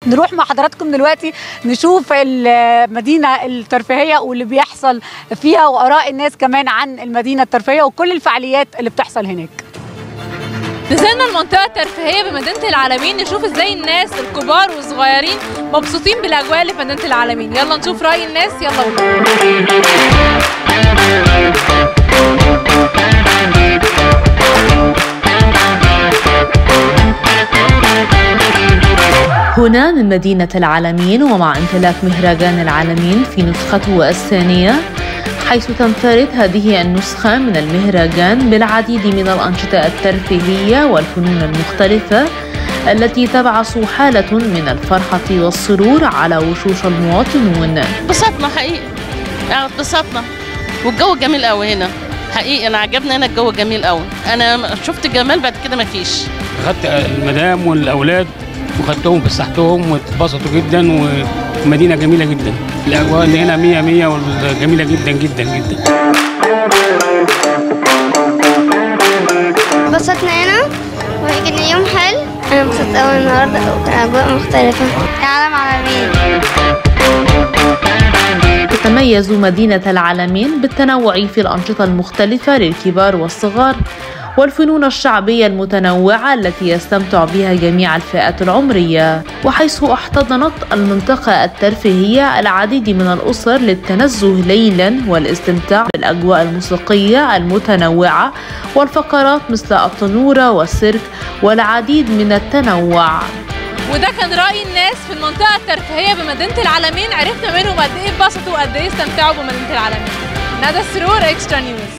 نروح مع حضراتكم دلوقتي نشوف المدينة الترفيهية واللي بيحصل فيها وآراء الناس كمان عن المدينة الترفيهية وكل الفعاليات اللي بتحصل هناك نزلنا المنطقة الترفيهية بمدينة العالمين نشوف ازاي الناس الكبار والصغيرين مبسوطين بالأجواء اللي في مدينة العالمين يلا نشوف رأي الناس يلا بينا هنا من مدينة العالمين ومع انطلاق مهرجان العالمين في نسخته الثانية حيث تنفرد هذه النسخة من المهرجان بالعديد من الأنشطة الترفيهية والفنون المختلفة التي تبعث حالة من الفرحة والسرور على وشوش المواطنون اتبسطنا حقيقي يعني اتبسطنا والجو جميل قوي هنا حقيقي انا عجبني هنا الجو جميل قوي انا شفت جمال بعد كده مفيش خدت المدام والاولاد وخدتهم فسحتهم واتبسطوا جدا ومدينه جميله جدا الاجواء اللي هنا 100 100 وجميله جدا جدا جدا انبسطنا هنا وكان يوم حلو انا انبسطت قوي النهارده وكان اجواء مختلفه العالم عالمين تتميز مدينة العالمين بالتنوع في الأنشطة المختلفة للكبار والصغار والفنون الشعبية المتنوعة التي يستمتع بها جميع الفئات العمرية وحيث احتضنت المنطقة الترفيهية العديد من الأسر للتنزه ليلا والاستمتاع بالأجواء الموسيقية المتنوعة والفقرات مثل التنورة والسيرك والعديد من التنوع وده كان رأي الناس في المنطقة الترفيهية بمدينة العالمين عرفنا منهم قد ايه اتبسطوا وقد ايه استمتعوا بمدينة العالمين ندى السرور اكسترا نيوز